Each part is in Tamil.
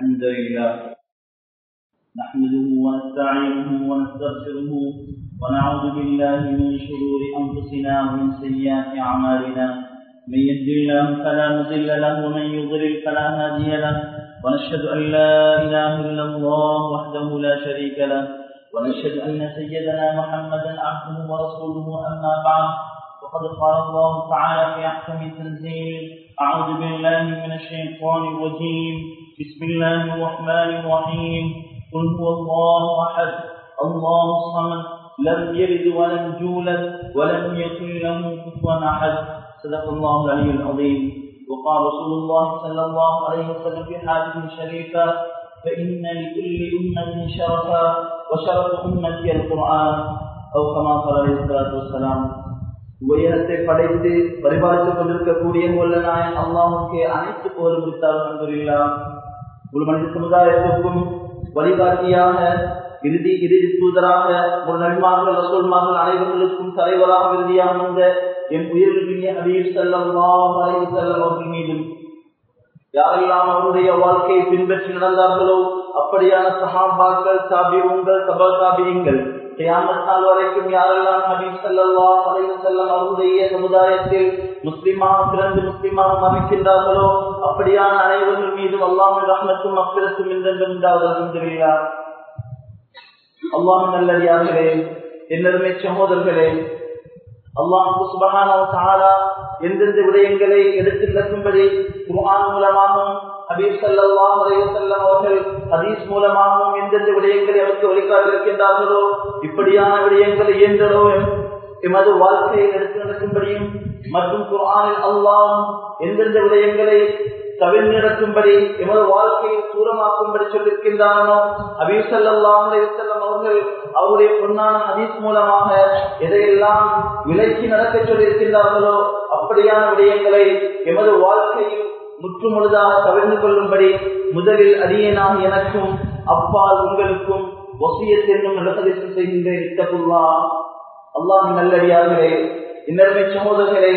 الحمد لله نحمده ونستعينه ونستغفره ونعوذ بالله من شرور أنفسنا ومن سيئات أعمالنا من يهد الله فلا مضل له ومن يضلل فلا هادي له ونشهد أن لا إله إلا الله وحده لا شريك له ونشهد أن سيدنا محمدا عبده ورسوله أما بعد وقد قال الله تعالى في أحكم التنزيل أعوذ بالله من الشيطان الرجيم بسم الله الرحمن الرحيم قل هو الله أحد الله الصمد لم يلد ولم يولد ولم يكن له كفوا أحد صدق الله العلي العظيم وقال رسول الله صلى الله عليه وسلم في حديث شريفة فإن لكل أمة شرفا وشرف أمتي القرآن أو كما قال عليه الصلاة والسلام உயரத்தை படைத்து பரிபாலித்துக் கொண்டிருக்கக்கூடிய வல்ல நாயன் அல்லாஹுக்கு அனைத்து போரும் குறித்தால் அன்புல்லா ஒரு மனித சமுதாயத்திற்கும் வழிகாட்டியாக இறுதி இறுதி தூதராக ஒரு நன்மார்கள் ரசோல்மார்கள் அனைவர்களுக்கும் தலைவராக இறுதியாக வந்த என் உயிரிழந்த அபீர் செல்லம் செல்லம் அவர்கள் மீதும் யாரெல்லாம் அவருடைய வாழ்க்கையை பின்பற்றி நடந்தார்களோ அப்படியான சஹாபாக்கள் சாபியங்கள் சபா சாபியங்கள் கியாமத்தால் வரைக்கும் யாரெல்லாம் ஹபீப் சல்லா அலைவு செல்லம் அவருடைய சமுதாயத்தில் முஸ்லிமாக பிறந்து முஸ்லிமாக மதிக்கின்றார்களோ அப்படியான அனைவர்கள் மீதும் அல்லாமல் ரஹ்மத்தும் அப்பிரத்தும் என்றென்றும் உண்டாவதாக அல்லாஹ் நல்லடியார்களே என்னருமே சகோதரர்களே அல்லாஹு சுபகான எந்தெந்த விடயங்களை எடுத்து நடக்கும்படி குர்ஆன் மூலமாகவும் ஹபீப் சல்லாஹ் அலைவசல்லம் அவர்கள் ஹதீஸ் மூலமாகவும் எந்தெந்த விடயங்களை அவருக்கு வழிகாட்டிருக்கின்றார்களோ இப்படியான விடயங்களை இயன்றளோ எமது வாழ்க்கையை எடுத்து நடக்கும்படியும் மற்றும் குர்ஆனில் அல்லாஹ் எந்தெந்த விடயங்களை தவிர்த்து நடக்கும்படி எமது வாழ்க்கையை தூரமாக்கும்படி சொல்லியிருக்கின்றானோ ஹபீப் சல்லாஹ் அலைவசல்லம் அவர்கள் அவருடைய பொன்னான ஹதீஸ் மூலமாக எதையெல்லாம் விலைக்கு நடக்க சொல்லியிருக்கின்றார்களோ அப்படியான விடயங்களை எமது வாழ்க்கையில் முற்றுமுழுதாக தவிர்த்து கொள்ளும்படி முதலில் அடியேனாக எனக்கும் அப்பால் உங்களுக்கும் ஒசியத் என்னும் நடப்பதற்கு செய்கின்றேன் இத்தகுல்லா அல்லாஹ் நல்லடியார்களே இன்னருமை சகோதரர்களே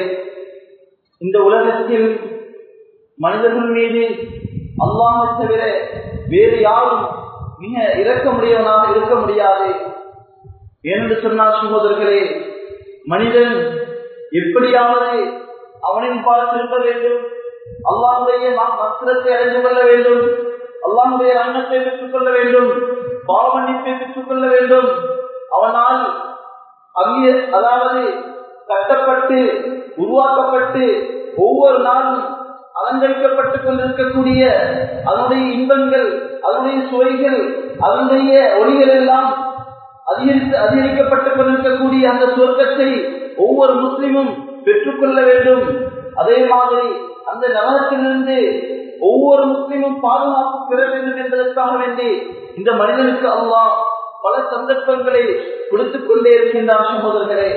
இந்த உலகத்தில் மனிதர்கள் மீது அல்லாஹ் தவிர வேறு யாரும் மிக இறக்கமுடையவனாக இருக்க முடியாது ஏனென்று சொன்னார் சகோதரர்களே மனிதன் எப்படியாவது அவனின் பால் திரும்ப வேண்டும் அல்லாஹுடைய மத்திரத்தை அடைந்து கொள்ள வேண்டும் அல்லாஹுடைய அன்னத்தை பெற்றுக் கொள்ள வேண்டும் பாவமன்னிப்பை பெற்றுக் கொள்ள வேண்டும் அவனால் அங்கே அதாவது கட்டப்பட்டு உருவாக்கப்பட்டு ஒவ்வொரு நாளும் அலங்கரிக்கப்பட்டுக் கொண்டிருக்கக்கூடிய அதனுடைய இன்பங்கள் அதனுடைய சுவைகள் அதனுடைய ஒளிகள் எல்லாம் அதிகரித்து அதிகரிக்கப்பட்டுக் கொண்டிருக்கக்கூடிய அந்த சுவர்க்கத்தை ஒவ்வொரு முஸ்லிமும் பெற்றுக்கொள்ள வேண்டும் அதே மாதிரி அந்த நரகத்திலிருந்து ஒவ்வொரு முஸ்லிமும் பாதுகாப்பு பெற வேண்டும் என்பதற்காக வேண்டி இந்த மனிதனுக்கு அல்லாஹ் பல சந்தர்ப்பங்களை கொடுத்துக் கொண்டே இருக்கின்றார் சகோதரர்களே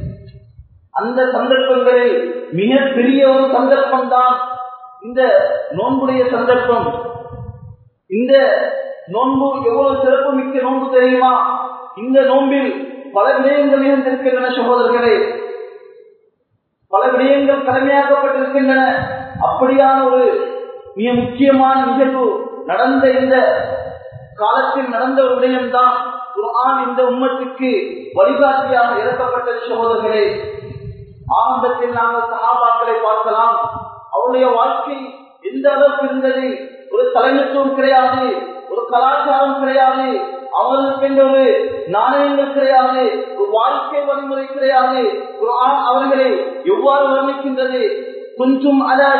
அந்த சந்தர்ப்பங்களில் மிக பெரிய ஒரு சந்தர்ப்பம் தான் இந்த நோன்புடைய சந்தர்ப்பம் இந்த நோன்பு எவ்வளவு சிறப்பு மிக்க நோன்பு தெரியுமா இந்த நோன்பில் பல விடயங்கள் இருந்திருக்கின்றன சகோதரர்களே பல விடயங்கள் கடமையாக்கப்பட்டிருக்கின்றன அப்படியான ஒரு மிக முக்கியமான நிகழ்வு நடந்த இந்த காலத்தில் நடந்த ஒரு விடயம்தான் குர்ஆன் இந்த உம்மத்துக்கு வழிகாட்டியாக இறக்கப்பட்ட சகோதரர்களே ஆரம்பத்தில் நாங்கள் சகாபாக்களை பார்க்கலாம் அவருடைய வாழ்க்கை எந்த அளவுக்கு இருந்தது ஒரு தலைமைத்துவம் கிடையாது ஒரு கலாச்சாரம் கிடையாது அவர்களுக்கு என்ற ஒரு நாணயங்கள் கிடையாது ஒரு வாழ்க்கை வழிமுறை கிடையாது குர்ஆன் அவர்களை எவ்வாறு வர்ணிக்கின்றது கொஞ்சம்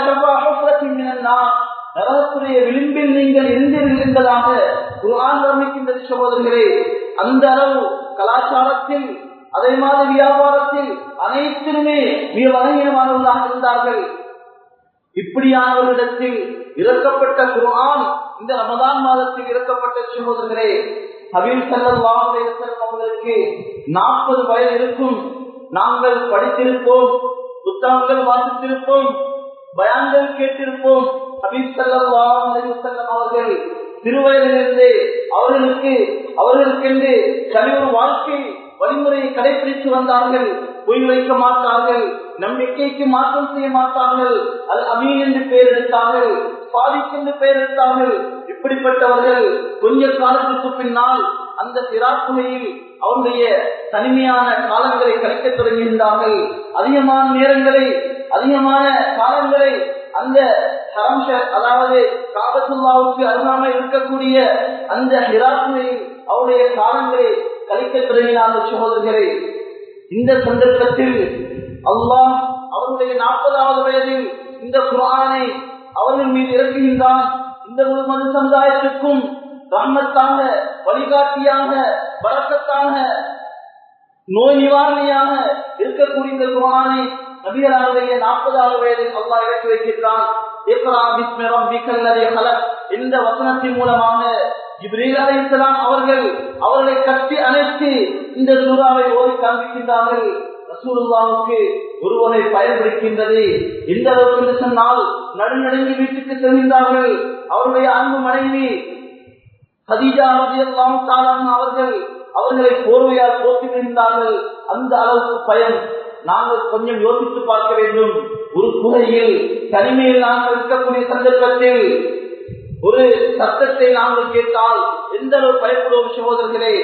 நரகத்துடைய விளிம்பில் நீங்கள் இருந்தீர்கள் என்பதாக குர்ஆன் வர்ணிக்கின்றது சகோதரர்களே அந்த அளவு கலாச்சாரத்தில் அதே மாதிரி வியாபாரத்தில் அனைத்திலுமே மிக வகையமானவர்களாக இருந்தார்கள் இப்படியானவர்களிடத்தில் இறக்கப்பட்ட குர்ஆன் இந்த ரமதான் மாதத்தில் இறக்கப்பட்ட சகோதரர்களே ஹபீல் சல்லாஹ் அவர்களுக்கு நாற்பது வயது இருக்கும் நாங்கள் படித்திருப்போம் புத்தகங்கள் வாசித்திருப்போம் பயான்கள் கேட்டிருப்போம் ஹபீப் சல்லாஹ் அவர்கள் திருவயதிலிருந்து அவர்களுக்கு அவர்களுக்கென்று கழிவு வாழ்க்கை வழிமுறையை கடைபிடித்து வந்தார்கள் பொய் வைக்க மாட்டார்கள் நம்பிக்கைக்கு மாற்றம் செய்ய மாட்டார்கள் அது அமீன் என்று பெயர் எடுத்தார்கள் பாதிக்கு என்று பெயர் எடுத்தார்கள் இப்படிப்பட்டவர்கள் கொஞ்ச காலத்துக்கு பின்னால் அந்த சிராக்குகையில் அவருடைய தனிமையான காலங்களை கழிக்க தொடங்குகின்றார்கள் அதிகமான நேரங்களை அதிகமான காலங்களை அந்த ஹரம்ஷ அதாவது காபத்துல்லாவுக்கு அருகாமல் இருக்கக்கூடிய அந்த ஹிராக்குகையில் அவருடைய காலங்களை கழிக்க தொடங்கினார்கள் சகோதரர்களே இந்த சந்தர்ப்பத்தில் அல்லாஹ் அவருடைய நாற்பதாவது வயதில் இந்த குரானை அவர்கள் மீது இறக்குகின்றான் இந்த முழு மது சமுதாயத்திற்கும் ரஹ்மத்தாக வழிகாட்டியாக பழக்கத்தாக நோய் நிவாரணியாக இருக்கக்கூடிய இந்த குரானை நபிகளாருடைய நாற்பதாவது வயதில் அல்லா இறக்கி வைக்கின்றான் இந்த வசனத்தின் மூலமாக ஜிப்ரீல் அலி இஸ்லாம் அவர்கள் அவர்களை கட்டி அணைத்து இந்த சூறாவை ஓதி காண்பிக்கின்றார்கள் ரசூலுல்லாவுக்கு ஒருவனை பயன்படுகின்றது எந்த அளவுக்கு என்று சொன்னால் நடுநடுங்கி வீட்டுக்கு செல்கின்றார்கள் அவருடைய அன்பு மனைவி ஹதீஜா ரதியல்லாம் சாலான் அவர்கள் அவர்களை போர்வையால் போற்றி விழுந்தார்கள் அந்த அளவுக்கு பயம் நாங்கள் கொஞ்சம் யோசித்து பார்க்க வேண்டும் ஒரு குகையில் தனிமையில் நாங்கள் இருக்கக்கூடிய சந்தர்ப்பத்தில் ஒரு சத்தத்தை நாங்கள் கேட்டால் எந்த அளவு பயப்படுவோம் சகோதரர்களே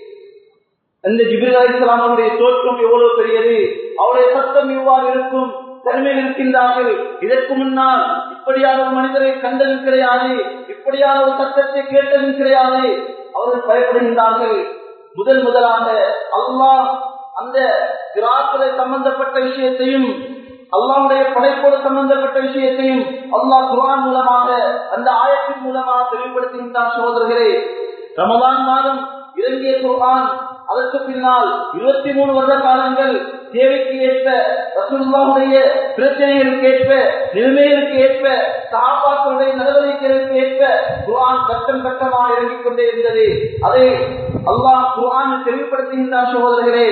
அந்த ஜிபிர் அலிஸ்லாமுடைய தோற்றம் எவ்வளவு பெரியது அவருடைய சத்தம் இவ்வாறு இருக்கும் தனிமையில் இருக்கின்றார்கள் இதற்கு முன்னால் இப்படியான ஒரு மனிதரை கண்டதும் கிடையாது இப்படியான ஒரு சத்தத்தை கேட்டதும் கிடையாது அவர்கள் பயப்படுகின்றார்கள் முதல் முதலாக அல்லாஹ் அந்த கிராக்களை சம்பந்தப்பட்ட விஷயத்தையும் அல்லாவுடைய படைப்போடு சம்பந்தப்பட்ட விஷயத்தையும் அல்லாஹ் குரான் மூலமாக அந்த ஆயத்தின் மூலமாக தெளிவுபடுத்துகின்றான் சகோதரர்களே ரமதான் மாதம் இறங்கிய குரான் அதற்கு பின்னால் இருபத்தி மூணு வருட காலங்கள் தேவைக்கு ஏற்ப ரசூல்லாவுடைய பிரச்சனைகளுக்கு ஏற்ப நிலைமைகளுக்கு ஏற்ப சகாபாக்களுடைய நடவடிக்கைகளுக்கு ஏற்ப குரான் கட்டம் கட்டமாக இறங்கிக் கொண்டே இருந்தது அதை அல்லாஹ் குரான் தெளிவுபடுத்துகின்றான் சகோதரர்களே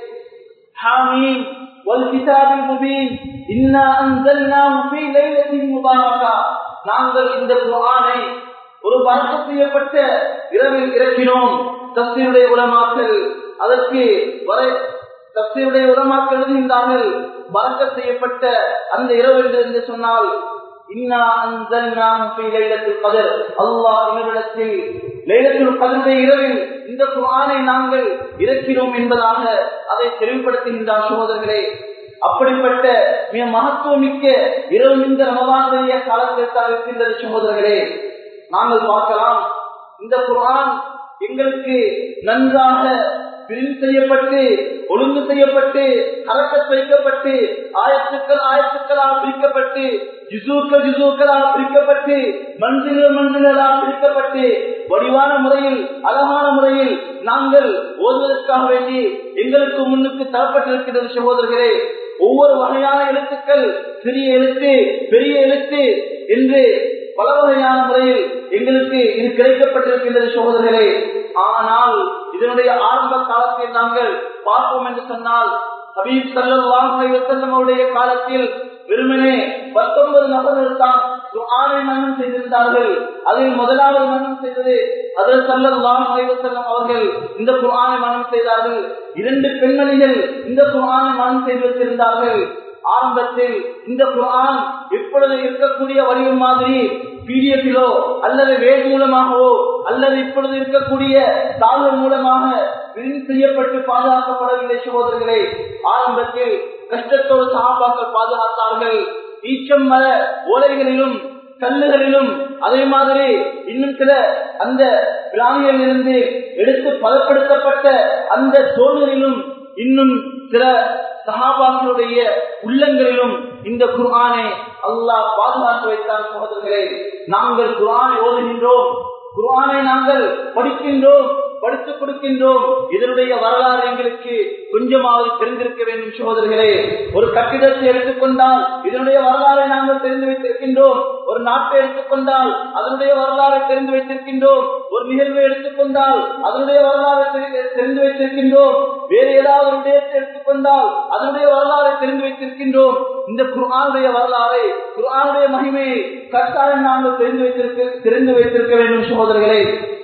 حامين والكتاب المبين إنا أنزلناه في ليلة مباركة நாங்கள் இந்த குரானை ஒரு பறக்க செய்யப்பட்ட இரவில் இறக்கினோம் தப்சீருடைய உலமாக்கள் அதற்கு வரை தப்சீருடைய உலமாக்கள் எழுதுகின்றார்கள் பறக்க செய்யப்பட்ட அந்த இரவு என்று சொன்னால் இன்னா அன்சல்னாஹு ஃபீ லைலத்துல் கத்ர் அல்லாஹ் இவரிடத்தில் லைலத்துல் கத்ருடைய இரவில் இந்த குர்ஆனை நாங்கள் இறக்கிறோம் என்பதாக அதை தெளிவுபடுத்துகின்றார் சகோதரர்களே அப்படிப்பட்ட மிக மகத்துவமிக்க இரவு இந்த ரமதானுடைய காலத்தில் தான் இருக்கின்றது சகோதரர்களே நாங்கள் பார்க்கலாம் இந்த குர்ஆன் எங்களுக்கு நன்றாக பிரிண்ட் செய்யப்பட்டு ஒழுங்கு செய்யப்பட்டு அரக்கத் வைக்கப்பட்டு ஆயத்துக்கள் ஆயத்துக்களால் பிரிக்கப்பட்டு ஜிசூக்கள் ஜிசூக்களால் பிரிக்கப்பட்டு மன்சில்கள் மன்சில்களால் பிரிக்கப்பட்டு வடிவான முறையில் அழகான முறையில் நாங்கள் ஓதுவதற்காக வேண்டி எங்களுக்கு முன்னுக்கு தரப்பட்டிருக்கிறது சகோதரர்களே ஒவ்வொரு வகையான எழுத்துக்கள் சிறிய எழுத்து பெரிய எழுத்து என்று பல வகையான முறையில் எங்களுக்கு இது கிடைக்கப்பட்டிருக்கின்றது சகோதரர்களே ஆனால் இதனுடைய ஆரம்ப காலத்தில் நாங்கள் பார்ப்போம் என்று சொன்னால் ஹபீப் சல்லாஹ் அவருடைய காலத்தில் வெறுமனே பத்தொன்பது நபர்கள் தான் குர்ஆனை மன்னம் செய்திருந்தார்கள் அதில் முதலாவது மன்னம் செய்தது அதில் சல்லல்லாஹ் அலைவசல்லம் அவர்கள் இந்த குர்ஆனை மன்னம் செய்தார்கள் இரண்டு பெண்மணிகள் இந்த குர்ஆனை மன்னம் செய்து வைத்திருந்தார்கள் ஆரம்பத்தில் இந்த குர்ஆன் இப்பொழுது இருக்கக்கூடிய வடிவம் மாதிரி பிடிஎஃபிலோ அல்லது வேட் மூலமாகவோ அல்லது இப்பொழுது இருக்கக்கூடிய தாழ்வு மூலமாக பிரிண்ட் செய்யப்பட்டு பாதுகாக்கப்படவில்லை சகோதரர்களே ஆரம்பத்தில் கஷ்டத்தோடு சகாபாக்கள் பாதுகாத்தார்கள் ஈச்சம் மர ஓலைகளிலும் கல்லுகளிலும் அதே மாதிரி இன்னும் சில அந்த பிராணிகளில் இருந்து எடுத்து பதப்படுத்தப்பட்ட அந்த தோல்களிலும் இன்னும் சில சகாபாக்களுடைய உள்ளங்களிலும் இந்த குர்ஆனை அல்லாஹ் பாதுகாத்து வைத்தான் சகோதரர்களே நாங்கள் குர்ஆனை ஓதுகின்றோம் குர்ஆனை நாங்கள் படிக்கின்றோம் படித்துக் கொடுக்கின்றோம் இதனுடைய வரலாறு எங்களுக்கு கொஞ்சமாவது தெரிந்திருக்க வேண்டும் சகோதரர்களே ஒரு கட்டிடத்தை எடுத்துக்கொண்டால் இதனுடைய வரலாறை நாங்கள் தெரிந்து வைத்திருக்கின்றோம் ஒரு நாட்டை எடுத்துக்கொண்டால் அதனுடைய வரலாறை தெரிந்து வைத்திருக்கின்றோம் ஒரு நிகழ்வை எடுத்துக்கொண்டால் அதனுடைய வரலாறை தெரிந்து வைத்திருக்கின்றோம் வேறு ஏதாவது ஒரு விடயத்தை எடுத்துக்கொண்டால் அதனுடைய வரலாறை தெரிந்து வைத்திருக்கின்றோம் இந்த குர்ஆனுடைய வரலாறை குர்ஆனுடைய மகிமையை கட்டாயம் நாங்கள் தெரிந்து வைத்திருக்க தெரிந்து வைத்திருக்க வேண்டும் சகோதரர்களே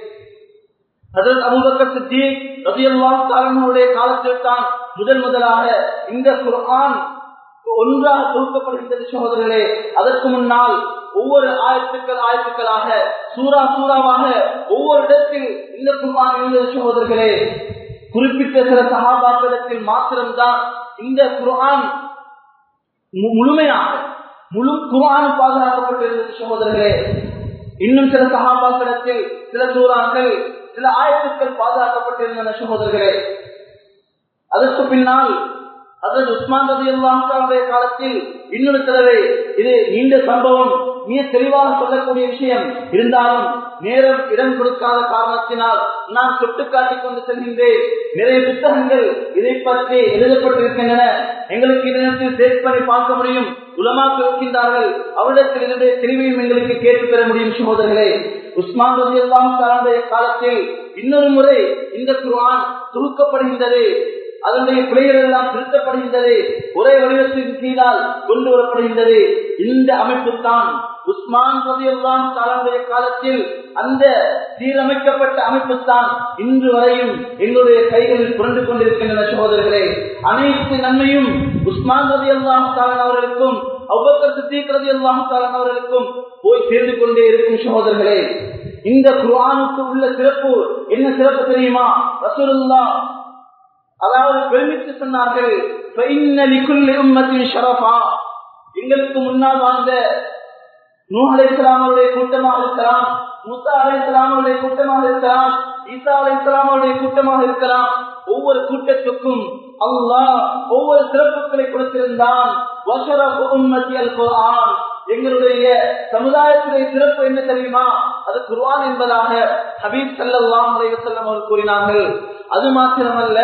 அதற்கு அபுபக்கர் சித்திக் ரபியல்லாஹு தஆலாவுடைய காலத்தில் தான் முதல் முதலாக இந்த குர்ஆன் ஒன்றாக தொகுக்கப்படுகின்றது சகோதரர்களே அதற்கு முன்னால் ஒவ்வொரு ஆயத்துக்கள் ஆயத்துக்களாக சூறா சூறாவாக ஒவ்வொரு இடத்தில் இந்த குர்ஆன் இருந்தது சகோதரர்களே குறிப்பிட்ட சில சகாபாக்களிடத்தில் மாத்திரம்தான் இந்த குர்ஆன் மு- முழுமையாக முழு குர்ஆன் பாதுகாக்கப்பட்டிருந்தது சகோதரர்களே இன்னும் சில சகாபாக்களிடத்தில் சில சூறாக்கள் சில ஆயத்துக்கள் பாதுகாக்கப்பட்டிருந்தன சகோதரர்களே அதற்கு பின்னால் அதன் உஸ்மான் ரதி அல்லாஹாவுடைய காலத்தில் இன்னொரு தடவை இது நீண்ட சம்பவம் மிக தெளிவாக சொல்லக்கூடிய விஷயம் இருந்தாலும் நேரம் இடம் கொடுக்காத காரணத்தினால் நான் சுட்டுக்காட்டிக் கொண்டு செல்கின்றேன் நிறைய புத்தகங்கள் இதை பற்றி எழுதப்பட்டிருக்கின்றன எங்களுக்கு இதனத்தில் சேர்த்து பண்ணி பார்க்க முடியும் உலமாக்க இருக்கின்றார்கள் அவரிடத்தில் இதனுடைய தெளிவையும் எங்களுக்கு கேட்டு பெற முடியும் சகோதரர்களே உஸ்மான் ரதி அல்லாஹாவுடைய காலத்தில் இன்னொரு முறை இந்த குர்ஆன் தொகுக்கப்படுகின்றது அதனுடைய பிழைகள் எல்லாம் திருத்தப்படுகின்றது ஒரே வடிவத்தின் கீழால் கொண்டு வரப்படுகின்றது இந்த அமைப்பு தான் உஸ்மான் ரதியல்லாஹு தஆலாவுடைய காலத்தில் அந்த சீரமைக்கப்பட்ட அமைப்பு தான் இன்று வரையும் எங்களுடைய கைகளில் புரண்டு கொண்டிருக்கின்றன சகோதரர்களே அனைத்து நன்மையும் உஸ்மான் ரதியல்லாஹு தஆலா அவர்களுக்கும் அவ்வக்கர் சித்திக் ரதியல்லாஹு தஆலா அவர்களுக்கும் போய் சேர்ந்து கொண்டே இருக்கும் சகோதரர்களே இந்த குர்ஆனுக்கு உள்ள சிறப்பு என்ன சிறப்பு தெரியுமா ரசூலுல்லாஹ் அதாவது பெருமித்து சொன்னார்கள் "ஃபைன்ன லிகுல்லி உம்மத்தின் ஷரஃபா." எங்களுக்கு முன்னால் வாழ்ந்த நூஹ் அலைஹிஸ்ஸலாம் அவருடைய கூட்டமாக இருக்கலாம் முசா அலைஹிஸ்ஸலாம் அவருடைய கூட்டமாக இருக்கலாம் ஈசா அலைஹிஸ்ஸலாம் அவருடைய கூட்டமாக இருக்கலாம் ஒவ்வொரு கூட்டத்துக்கும் அல்லாஹ் ஒவ்வொரு சிறப்புகளை கொடுத்திருந்தான் வஷரஃபு உம்மத்தி அல் குர்ஆன் எங்களுடைய சமுதாயத்துடைய சிறப்பு என்ன தெரியுமா அது குர்ஆன் என்பதாக ஹபீப் ஸல்லல்லாஹு அலைஹி வஸல்லம் அவர்கள் கூறினார்கள் அது மாத்திரமல்ல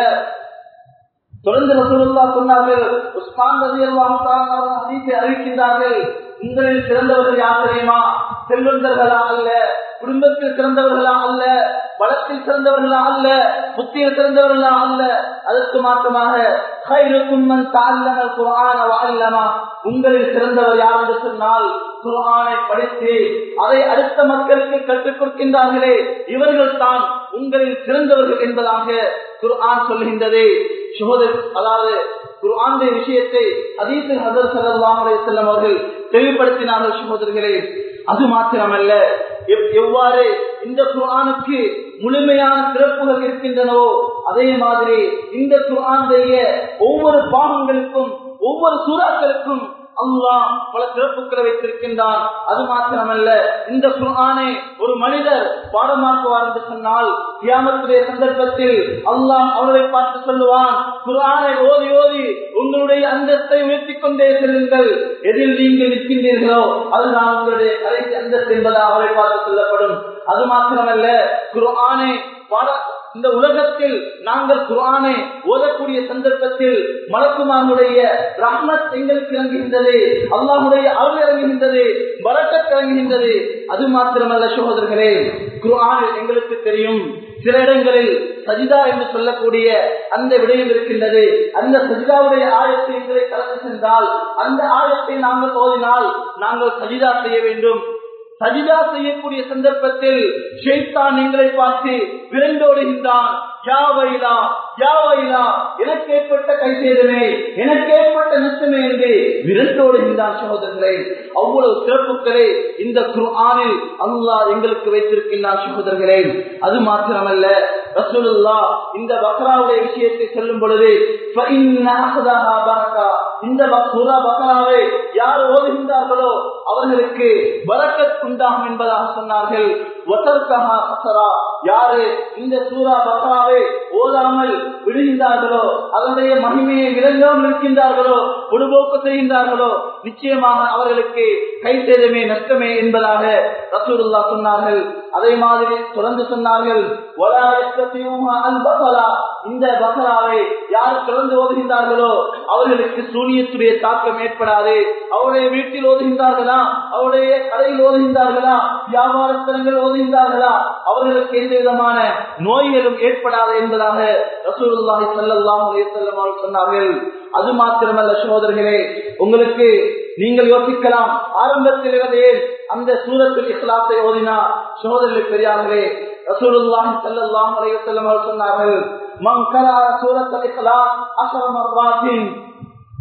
தொடர்ந்து ரசூலுல்லாஹ் சொன்னார்கள் உஸ்மான் ரலியல்லாஹு தஆலா அவர்கள் ஹதீஸை அறிவிக்கின்றார்கள் உங்களில் சிறந்தவர்கள் யார் தெரியுமா செல்வந்தர்களா அல்ல குடும்பத்தில் சிறந்தவர்களா அல்ல வளத்தில் சிறந்தவர்களா அல்ல புத்தியில் சிறந்தவர்களா அல்ல அதற்கு மாற்றமாக "ஹைருக்கும் மன் தஅல்லம அல்-குர்ஆன வஅல்லமா." உங்களில் சிறந்தவர் யார் என்று சொன்னால் குர்ஆனை படித்து அதை அடுத்த மக்களுக்கு கற்றுக் கொடுக்கின்றார்களே இவர்கள் தான் உங்களில் சிறந்தவர்கள் என்பதாக குர்ஆன் சொல்கின்றது சகோதரர் அதாவது குர்ஆனுடைய விஷயத்தை ஹதீஸில் ஹதர் ஸல்லல்லாஹு அலைஹி வஸல்லம் அவர்கள் தெளிவுபடுத்தினார்கள் சகோதரர்களே அது மாத்திரமல்ல எவ்- எவ்வாறு இந்த குர்ஆனுக்கு முழுமையான சிறப்புகள் இருக்கின்றனவோ அதே மாதிரி இந்த குர்ஆனுடைய ஒவ்வொரு பாகங்களுக்கும் ஒவ்வொரு சூறாக்களுக்கும் அல்லாஹ் பல சிறப்புகளை வைத்திருக்கின்றான் அது மாத்திரமல்ல இந்த குர்ஆனை ஒரு மனிதர் பாடமாக்குவார் என்று சொன்னால் கியாமத்துடைய சந்தர்ப்பத்தில் அல்லாஹ் அவரை பார்த்து சொல்லுவான் குர்ஆனை ஓதி ஓதி உங்களுடைய அந்தஸ்தை உயர்த்திக் கொண்டே செல்லுங்கள் எதில் நீங்கள் நிற்கின்றீர்களோ அதுதான் உங்களுடைய கடைசி அந்தஸ்து என்பதாக அவரை பார்த்து சொல்லப்படும் அது மாத்திரமல்ல குர்ஆனை பாட இந்த உலகத்தில் நாங்கள் குர்ஆனை ஓதக்கூடிய சந்தர்ப்பத்தில் மலக்குமானுடைய ரஹ்மத் எங்களுக்கு இறங்குகின்றது அல்லாஹுடைய அருள் இறங்குகின்றது பரக்கத் இறங்குகின்றது அது மாத்திரமல்ல சகோதரர்களே குர்ஆனில் எங்களுக்கு தெரியும் சில இடங்களில் சஜிதா என்று சொல்லக்கூடிய அந்த விடயம் இருக்கின்றது அந்த சஜிதாவுடைய ஆயத்தை எங்களை கலந்து சென்றால் அந்த ஆயத்தை நாங்கள் ஓதினால் நாங்கள் சஜிதா செய்ய வேண்டும் சஜிதா செய்யக்கூடிய சந்தர்ப்பத்தில் ஷைத்தான் எங்களை பார்த்து விரண்டோடுகின்றான் யா வைலா யா வைலா எனக்கு ஏற்பட்ட கைசேதமே எனக்கு ஏற்பட்ட நஷ்டமே என்று விரண்டோடுகின்றான் சகோதரர்களே அவ்வளவு சிறப்புகளே இந்த குர்ஆனில் அல்லாஹ் எங்களுக்கு வைத்திருக்கின்றான் சகோதரர்களே அது மாத்திரமல்ல ரசூலுல்லா இந்த பக்ராவுடைய விஷயத்தை சொல்லும் பொழுது فَإِنَّ أَخْذَهَا بَرَكَةٌ இந்த சூரா பக்ராவை யார் ஓதுகின்றார்களோ அவர்களுக்கு பரக்கத் உண்டாகும் என்பதாக சொன்னார்கள் வசர்கஹா ஹசரா யாரு இந்த சூரா பக்ராவை ஓதாமல் விடுகின்றார்களோ அதனுடைய மகிமையை விளங்காமல் இருக்கின்றார்களோ பொடுபோக்கு செய்கின்றார்களோ நிச்சயமாக அவர்களுக்கு கை சேதமே நஷ்டமே என்பதாக ரசூலுல்லா சொன்னார்கள் அதே மாதிரி தொடர்ந்து சொன்னார்கள் "வலா யஸ்ததியூஹா அல் பஸரா." இந்த பசராவை யார் தொடர்ந்து ஓதுகின்றார்களோ அவர்களுக்கு சூனியத்துடைய தாக்கம் ஏற்படாது அவருடைய வீட்டில் ஓதுகின்றார்களா அவருடைய கடையில் ஓதுகின்றார்களா வியாபார ஸ்தலங்கள் ஓதுகின்றார்களா அவர்களுக்கு எந்த விதமான நோய்களும் ஏற்படாது என்பதாக ரசூலுல்லாஹி ஸல்லல்லாஹு அலைஹி வஸல்லம் அவர்கள் சொன்னார்கள் அது மாத்திரமல்ல சகோதரர்களே உங்களுக்கு நீங்கள் யோசிக்கலாம் ஆரம்பத்தில் இருந்தே அந்த சூரத்துல் இஸ்லாத்தை ஓதினா சகோதரர்கள் பெரியார்களே ரசூலுல்லாஹி ஸல்லல்லாஹு அலைஹி வஸல்லம் அவர்கள் சொன்னார்கள் மன் கரா சூரத்துல் இஸ்லாம் அஷர மர்ராத்தின்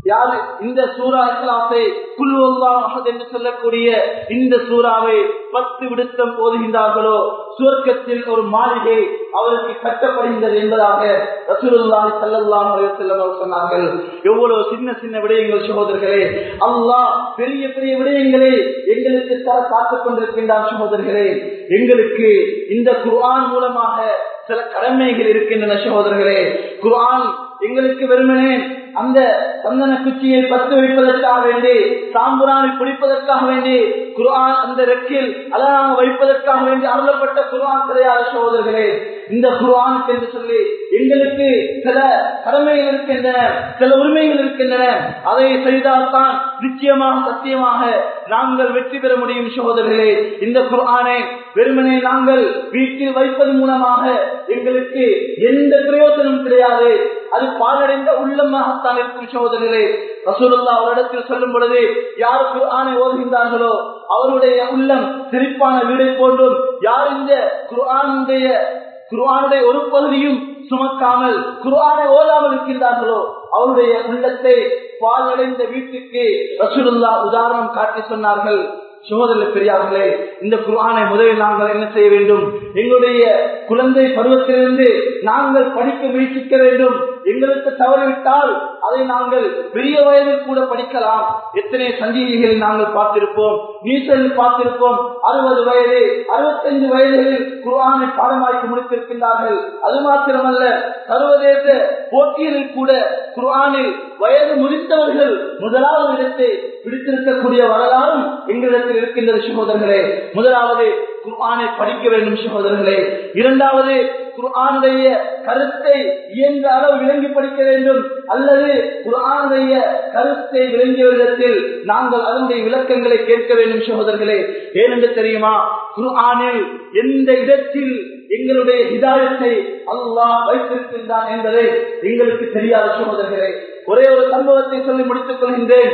யாரு இந்த சூரா இஸ்லாத்தை குல்வல்லாஹ் என்று சொல்லக்கூடிய இந்த சூறாவை பத்து விடுத்தம் போதுகின்றார்களோ சுவர்க்கத்தில் ஒரு மாளிகை அவருக்கு கட்டப்படுகின்றது என்பதாக ரசூலுல்லாஹி ஸல்லல்லாஹு அலைஹி வஸல்லம் அவர்கள் சொன்னார்கள் எவ்வளவு சின்ன சின்ன விடயங்கள் சகோதரர்களே அல்லாஹ் பெரிய பெரிய விடயங்களை எங்களுக்கு தர காத்துக் கொண்டிருக்கின்றான் சகோதரர்களே எங்களுக்கு இந்த குர்ஆன் மூலமாக சில கடமைகள் இருக்கின்றன சகோதரர்களே குர்ஆன் எங்களுக்கு வெறுமனே அந்த சந்தன குச்சியை பத்து வைப்பதற்காக வேண்டி சாம்புரானை பிடிப்பதற்காக வேண்டி குர்ஆன் அந்த ரெக்கில் அலாரம் வைப்பதற்காக வேண்டி அருளப்பட்ட குர்ஆன் கிடையாது சகோதரர்களே இந்த குர்ஆனுக்கு என்று சொல்லி எங்களுக்கு சில கடமைகள் இருக்கின்றன சில உரிமைகள் இருக்கின்றன அதை செய்தால்தான் நிச்சயமாக சத்தியமாக நாங்கள் வெற்றி பெற முடியும் சகோதரர்களே இந்த குர்ஆனை வெறுமனே நாங்கள் வீட்டில் வைப்பதன் மூலமாக எங்களுக்கு எந்த பிரயோஜனம் கிடையாது அது பாலடைந்த உள்ளமாகத்தான் இருக்கும் சகோதரர்களே ரசூலுல்லா அவரிடத்தில் சொல்லும் பொழுது யார் குர்ஆனை ஓதுகின்றார்களோ அவருடைய உள்ளம் சிரிப்பான வீடை போன்றும் யார் இந்த குர்ஆனுடைய குர்ஆனுடைய ஒரு பகுதியும் சுமக்காமல் குர்ஆனை ஓதாமல் இருக்கின்றார்களோ அவருடைய உள்ளத்தை பாலடைந்த வீட்டுக்கு ரசூலுல்லா உதாரணம் காட்டி சொன்னார்கள் சகோதர பெரியார்களே இந்த குர்ஆனை முதலில் நாங்கள் என்ன செய்ய வேண்டும் எங்களுடைய குழந்தை பருவத்திலிருந்து நாங்கள் படிக்க முயற்சிக்க வேண்டும் எங்களுக்கு தவறிவிட்டால் அதை நாங்கள் பெரிய வயதில் கூட படிக்கலாம் எத்தனை சஞ்சீவிகளை நாங்கள் பார்த்திருப்போம் நீச்சலில் பார்த்திருப்போம் அறுபது வயது அறுபத்தைந்து வயதுகளில் குர்ஆனை பாடமாக்கி முடித்திருக்கின்றார்கள் அது மாத்திரமல்ல சர்வதேச போட்டிகளில் கூட குர்ஆனில் வயது முதிர்த்தவர்கள் முதலாவது இடத்தை பிடித்திருக்கக்கூடிய வரலாறும் எங்களிடத்தில் இருக்கின்றது சகோதரர்களே முதலாவது குர்ஆனை படிக்க வேண்டும் சகோதரர்களே இரண்டாவது குர்ஆனுடைய கருத்தை இயன்ற அளவு விளங்கி படிக்க வேண்டும் அல்லது குர்ஆனுடைய கருத்தை விளங்கிய விதத்தில் நாங்கள் அதனுடைய விளக்கங்களை கேட்க வேண்டும் சகோதரர்களே ஏனென்று தெரியுமா குர்ஆனில் எந்த இடத்தில் எங்களுடைய ஹிதாயத்தை அல்லாஹ் வைத்திருக்கின்றான் என்பதை எங்களுக்கு தெரியாத சகோதரர்களே ஒரே ஒரு சம்பவத்தை சொல்லி முடித்துக் கொள்கின்றேன்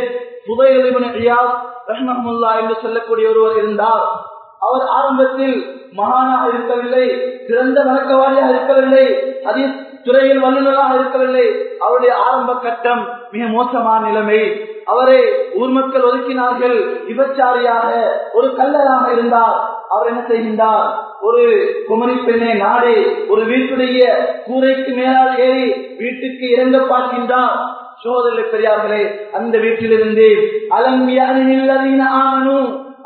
ரஹ்மஹமுல்லா என்று சொல்லக்கூடிய ஒருவர் இருந்தார் அவர் ஆரம்பத்தில் மகானாக இருக்கவில்லை சிறந்த வழக்கவாதியாக இருக்கவில்லை ஹதீஸ் துறையில் வல்லுநராக இருக்கவில்லை அவருடைய ஆரம்ப கட்டம் மிக மோசமான நிலைமை அவரை ஊர் மக்கள் ஒதுக்கினார்கள் விபச்சாரியாக ஒரு கல்லராக இருந்தார் அவர் என்ன செய்கின்றார் ஒரு குமரி பெண்ணை நாடி ஒரு வீட்டுடைய கூரைக்கு மேலால் ஏறி வீட்டுக்கு இறங்க பார்க்கின்றார் சோதனை பெரியார்களே அந்த வீட்டிலிருந்து அலம்பியான ஆமனு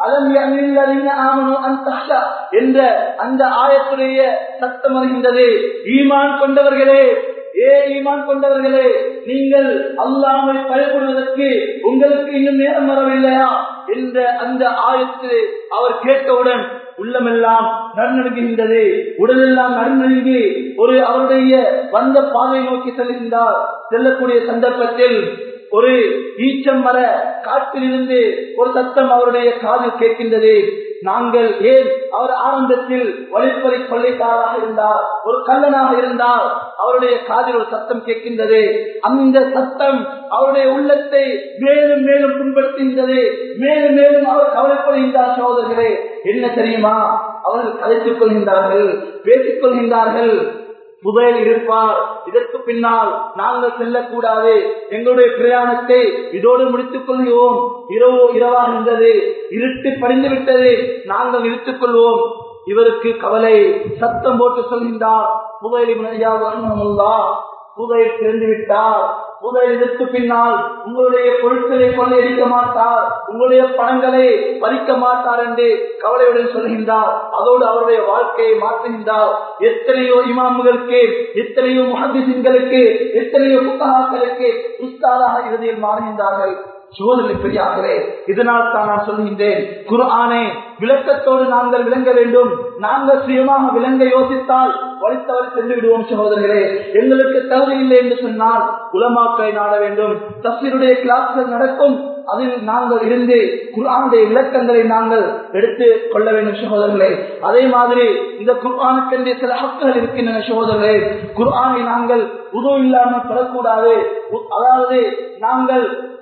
என்ற அந்த ஆயத்துடைய சத்தம் வருகின்றது ஈமான் கொண்டவர்களே ஏ ஈமான் கொண்டவர்களே நீங்கள் அல்லாமை பயப்படுவதற்கு உங்களுக்கு இன்னும் நேரம் வரவில்லையா என்ற அந்த ஆயத்து அவர் கேட்டவுடன் உள்ளமெல்லாம் நடுநடுங்குகின்றது உடலெல்லாம் நடுநடுங்கி ஒரு அவருடைய வந்த பாதை நோக்கி செல்கின்றார் செல்லக்கூடிய சந்தர்ப்பத்தில் ஒரு ஈச்சம் மர காட்டிலிருந்து ஒரு சத்தம் அவருடைய காதில் கேட்கின்றது நாங்கள் ஏன் அவர் ஆரம்பத்தில் வழிப்பறை கொள்ளைக்காராக இருந்தார் ஒரு கல்லனாக இருந்தார் அவருடைய காதில் ஒரு சத்தம் கேட்கின்றது அந்த சத்தம் அவருடைய உள்ளத்தை மேலும் மேலும் புண்படுத்துகின்றது மேலும் மேலும் அவர் கவலைப்படுகின்றார் சோதர்களே என்ன தெரியுமா அவர்கள் கதைத்துக் கொள்கின்றார்கள் பேசிக் கொள்கின்றார்கள் புதையல் இருப்பார் இதற்கு பின்னால் நாங்கள் செல்லக்கூடாது எங்களுடைய பிரயாணத்தை இதோடு முடித்துக் கொள்கிறோம் இரவு இரவாகின்றது இருட்டு படிந்து விட்டது நாங்கள் நிறுத்திக் கொள்வோம் இவருக்கு கவலை சத்தம் போட்டு சொல்கின்றார் புதையல் புதையல் திறந்து விட்டார் புதையல் இதற்கு பின்னால் உங்களுடைய பொருட்களை கொள்ளையடிக்க மாட்டார் உங்களுடைய பணங்களை பறிக்க மாட்டார் என்று கவலையுடன் சொல்கின்றார் அதோடு அவருடைய வாழ்க்கையை மாற்றுகின்றார் எத்தனையோ இமாமுகளுக்கு எத்தனையோ முகதிசின்களுக்கு எத்தனையோ புத்தகாக்களுக்கு உஸ்தாதாக இறுதியில் மாறுகின்றார்கள் சோதனை பெரியார்களே இதனால் தான் நான் சொல்கின்றேன் குர்ஆனை விளக்கத்தோடு நாங்கள் விளங்க வேண்டும் நாங்கள் சுயமாக விளங்க யோசித்தால் வலித்தவரை சென்று விடுவோம் சகோதரர்களே எங்களுக்கு தகுதி இல்லை என்று சொன்னால் உலமாக்களை நாட வேண்டும் தஸ்வீருடைய கிளாஸ்கள் நடக்கும் அதில் நாங்கள் இருந்து குர்ஆனுடைய விளக்கங்களை நாங்கள் எடுத்து கொள்ள வேண்டும் சகோதரர்களே அதே மாதிரி இந்த குர்ஆனுக்கென்றே சில ஹக்குகள் இருக்கின்றன சகோதரர்களே குர்ஆனை நாங்கள் உதவு இல்லாமல் பெறக்கூடாது அதாவது நாங்கள்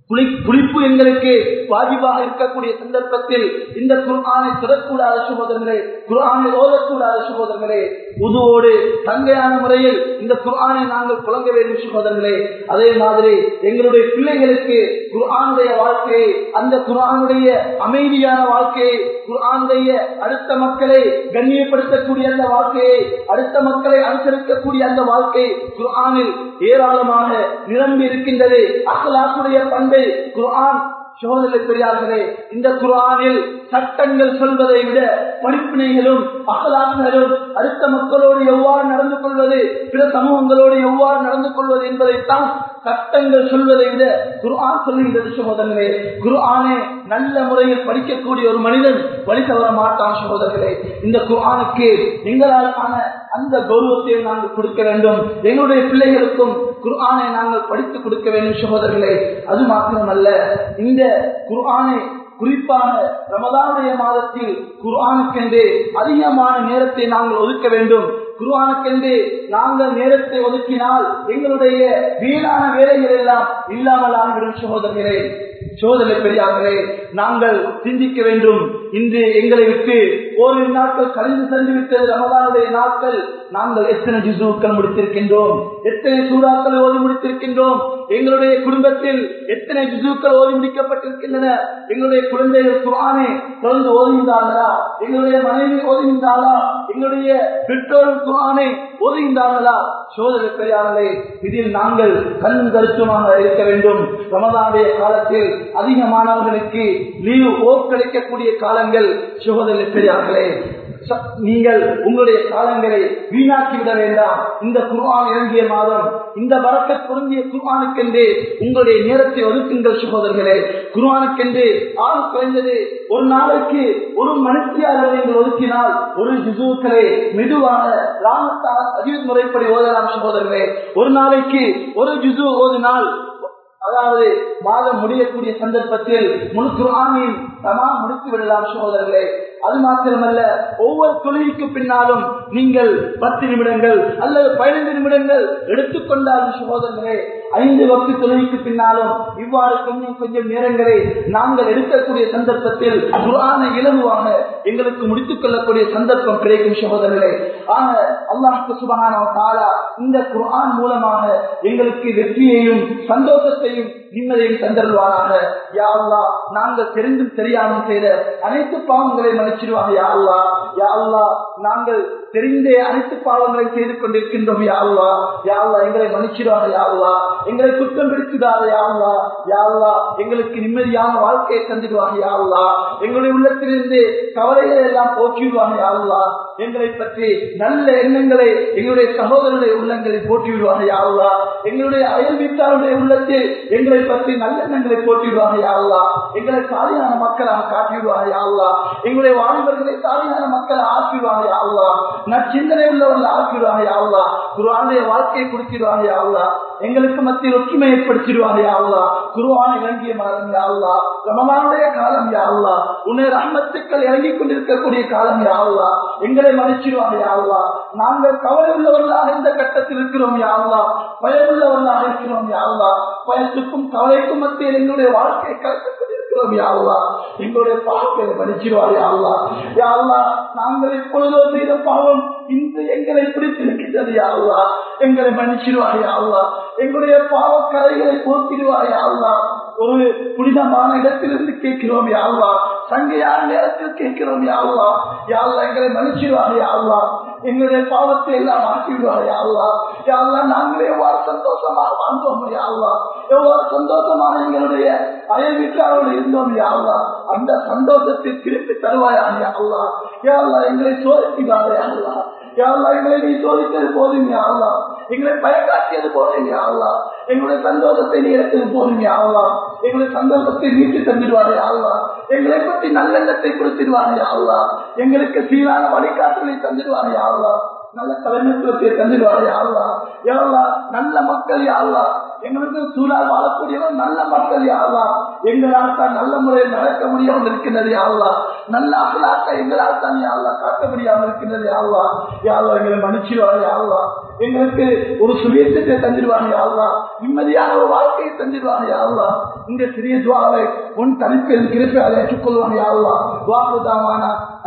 குளிப்பு எங்களுக்கு வாஜிபாக இருக்கக்கூடிய சந்தர்ப்பத்தில் இந்த குர்ஆனை தொடக்கூடாத சகோதரர்களே குர்ஆனை ஓதக்கூடாத சகோதரர்களே உதுவோடு தங்கையான முறையில் இந்த குர்ஆனை நாங்கள் புழங்க வேண்டும் சகோதரர்களே அதே மாதிரி எங்களுடைய பிள்ளைகளுக்கு குர்ஆனுடைய வாழ்க்கையை அந்த குர்ஆனுடைய அமைதியான வாழ்க்கையை குர்ஆனுடைய அடுத்த மக்களை கண்ணியப்படுத்தக்கூடிய அந்த வாழ்க்கையை அடுத்த மக்களை அனுசரிக்கக்கூடிய அந்த வாழ்க்கை குர்ஆனில் ஏராளமாக நிரம்பி இருக்கின்றது அசலாக்குடைய பண்பை குர்ஆன் சோதனை பெரியார்களே இந்த குரானில் சட்டங்கள் சொல்வதை விட படிப்பினைகளும் அகலாக்குகளும் அடுத்த மக்களோடு எவ்வாறு நடந்து கொள்வது பிற சமூகங்களோடு எவ்வாறு நடந்து கொள்வது என்பதைத்தான் சட்டங்கள் சொல்வதை விட குர்ஆன் சொல்லுகின்றது சகோதரர்களே குர்ஆனே நல்ல முறையில் படிக்கக்கூடிய ஒரு மனிதன் வழி தவற மாட்டான் சகோதரர்களே இந்த குர்ஆனுக்கு எங்களால் ஆன அந்த கௌரவத்தை நாங்கள் கொடுக்க வேண்டும் எங்களுடைய பிள்ளைகளுக்கும் குர்ஆனை நாங்கள் படித்து கொடுக்க வேண்டும் சகோதரர்களே அது மாத்திரமல்ல இந்த குர்ஆனை குறிப்பாக ரமதானுடைய மாதத்தில் குர்ஆனுக்கென்றே அதிகமான நேரத்தை நாங்கள் ஒதுக்க வேண்டும் குருவானுக்கென்று நாங்கள் நேரத்தை ஒதுக்கினால் எங்களுடைய வீணான வேலைகள் எல்லாம் இல்லாமல் ஆகிவிடும் சகோதரர்களே சோதனை பெரியார்களே நாங்கள் சிந்திக்க வேண்டும் இன்று எங்களை விட்டு ஓரிரு நாட்கள் கழிந்து சென்று விட்டது ரமதானுடைய நாட்கள் நாங்கள் எத்தனை ஜிசுக்கள் முடித்திருக்கின்றோம் எத்தனை சூறாக்கள் ஓதி முடித்திருக்கின்றோம் எங்களுடைய குடும்பத்தில் எத்தனை ஜிசுக்கள் ஓதி முடிக்கப்பட்டிருக்கின்றன எங்களுடைய குழந்தைகள் குரானே தொடர்ந்து ஓதுகின்றார்களா எங்களுடைய மனைவி ஓதுகின்றாளா எங்களுடைய பெற்றோர்கள் குரானை ஓதுகின்றார்களா சோதனை பெரியார்களே இதில் நாங்கள் கண் கருத்துமாக இருக்க வேண்டும் ரமதானுடைய காலத்தில் அதிகமானவர்களுக்கு லீவு ஓக்களிக்கக்கூடிய காலங்கள் சோதனை பெரியார்களே நீங்கள் உங்களுடைய காலங்களை வீணாக்கி விட வேண்டாம் இந்த குர்ஆன் இறங்கிய மாதம் இந்த வரக்க பொருந்திய குர்ஆனுக்கென்றே உங்களுடைய நேரத்தை ஒதுக்குங்கள் சகோதரர்களே குர்ஆனுக்கென்றே ஆள் குறைந்தது ஒரு நாளைக்கு ஒரு மனுஷியாக நீங்கள் ஒதுக்கினால் ஒரு ஜிசுக்களை மெதுவாக ராமத்தால் அஜித் முறைப்படி ஓதலாம் சகோதரர்களே ஒரு நாளைக்கு ஒரு ஜிசு ஓதினால் அதாவது மாதம் முடியக்கூடிய சந்தர்ப்பத்தில் முழு குரானையும் தமா முடித்து விடலாம் சகோதரர்களே அது மாத்திரமல்ல ஒவ்வொரு தொழிலுக்கு பின்னாலும் நீங்கள் பத்து நிமிடங்கள் அல்லது பதினைந்து நிமிடங்கள் எடுத்துக்கொண்டாலும் சகோதரர்களே ஐந்து வக்து தொழிலுக்கு பின்னாலும் இவ்வாறு கொஞ்சம் கொஞ்சம் நேரங்களை நாங்கள் எடுக்கக்கூடிய சந்தர்ப்பத்தில் குரானை இலகுவாக எங்களுக்கு முடித்துக் கொள்ளக்கூடிய சந்தர்ப்பம் கிடைக்கும் சகோதரர்களே ஆக அல்லாஹுக்கு சுபகான தாலா இந்த குரான் மூலமாக எங்களுக்கு வெற்றியையும் சந்தோஷத்தையும் நிம்மதியும் தந்தருவானாக யா அல்லா நாங்கள் தெரிந்தும் தெரியாமல் செய்த அனைத்து பாவங்களை மன்னிச்சிடுவாங்க யா அல்லா யா அல்லா நாங்கள் தெரிந்தே அனைத்து பாவங்களை செய்து கொண்டிருக்கின்றோம் யா அல்லா யா அல்லா எங்களை மன்னிச்சிடுவாங்க யா அல்லா எங்களை குற்றம் பிடித்துடாத யா அல்லா யா அல்லா எங்களுக்கு நிம்மதியான வாழ்க்கையை தந்துடுவாங்க யா அல்லா எங்களுடைய உள்ளத்திலிருந்து கவலைகளை எல்லாம் போக்கிடுவாங்க யா அல்லா எங்களை பற்றி நல்ல எண்ணங்களை எங்களுடைய சகோதரருடைய உள்ளங்களை போட்டி விடுவாங்க யா அல்லா எங்களுடைய அயல் வீட்டாருடைய உள்ளத்தில் எங்களை பற்றி நல்ல எண்ணங்களை போட்டிடுவாங்க யா அல்லா எங்களை சாலியான மக்களாக காட்டிவிடுவாங்க யா அல்லா எங்களுடைய வாலிபர்களை சாலியான மக்களை ஆக்கிடுவாங்க யா அல்லா நச்சிந்தனை உள்ளவர்கள் ஆக்கிடுவாங்க யா அல்லா குருவானுடைய வாழ்க்கையை கொடுத்திடுவாங்க யா அல்லா எங்களுக்கு மத்தியில் ஒற்றுமை ஏற்படுத்திடுவாங்க யா அல்லா குருவான இறங்கிய மாதம் யா அல்லா ரமலானுடைய காலம் யா அல்லா உன்னை ரஹ்மத்துக்கள் இறங்கிக் கொண்டிருக்கக்கூடிய காலம் யா அல்லா எங்களை மன்னிச்சிடுவாங்க யா அல்லா நாங்கள் கவலை உள்ளவர்களாக இந்த கட்டத்தில் இருக்கிறோம் யா அல்லா பயமுள்ளவர்களாக இருக்கிறோம் யா அல்லா பயத்துக்கும் கவலைக்கும் மத்தியில் எங்களுடைய வாழ்க்கையை கலந்து கொண்டிருக்கிறோம் யா அல்லா எங்களுடைய பாவங்களை மன்னிச்சிடுவார் யா அல்லா யா அல்லா நாங்கள் எப்பொழுதோ செய்த பாவம் இன்று எங்களை பிடித்திருக்கின்றது யா அல்லா எங்களை மன்னிச்சிடுவார் யா அல்லா எங்களுடைய பாவக்கரைகளை போக்கிடுவார் யா அல்லா ஒரு புனிதமான இடத்திலிருந்து கேட்கிறோம் யாழ்லா சங்கையான நேரத்தில் கேட்கிறோம் யாழ்லா யாழ்லா எங்களை மன்னிச்சிடுவாங்க யாழ்லா எங்களுடைய பாவத்தை எல்லாம் ஆக்கிவிடுவாங்க யாழ்லா யாழ்லா நாங்களே எவ்வாறு சந்தோஷமாக வாழ்ந்தோம் யாழ்லா எவ்வாறு சந்தோஷமாக எங்களுடைய அயல் வீட்டாரோடு இருந்தோம் யாழ்லா அந்த சந்தோஷத்தை திருப்பி தருவாயா யாழ்லா யாழ்லா எங்களை சோதிக்கிறாரே யாழ்லா யாழ்லா எங்களை நீ சோதித்தது போதும் யாழ்லா எங்களை பயக்காட்டியது போதும் யாழ்லா எங்களுடைய சந்தோஷத்தை நீ எடுத்தது போதும் யாழ்லா எங்களுடைய சந்தோஷத்தை மீட்டு தந்துடுவாரே யாழ்லா எங்களை பற்றி நல்லெண்ணத்தை கொடுத்துடுவாரே யாழ்லா எங்களுக்கு சீரான வழிகாட்டலை தந்துடுவாரே யாழ்லா நல்ல தலைமைத்துவத்தை தந்துடுவாரு யாழ்லா யாழ்லா நல்ல மக்கள் யாழ்லா எங்களுக்கு சூழல் வாழக்கூடியவன் நல்ல மக்கள் யாழ்லா எங்களால் தான் நல்ல முறையில் நடக்க முடியாமல் இருக்கின்றது யாழ்லா நல்ல அகலாக்க எங்களால் தான் யாழ்லா காட்ட முடியாமல் இருக்கின்றது யாழ்லா யாழ்லா எங்களை மன்னிச்சிடுவாரு யாழ்லா எங்களுக்கு ஒரு சுயேசத்தை தந்துடுவாங்க யாழ்லா நிம்மதியான ஒரு வாழ்க்கையை தந்துடுவாங்க யாழ்லா இந்த சிறிய துவாவை உன் தனிப்பில் கிருப்பை அதை ஏற்றுக்கொள்வாங்க யாழ்லா துவாக்குதாவானா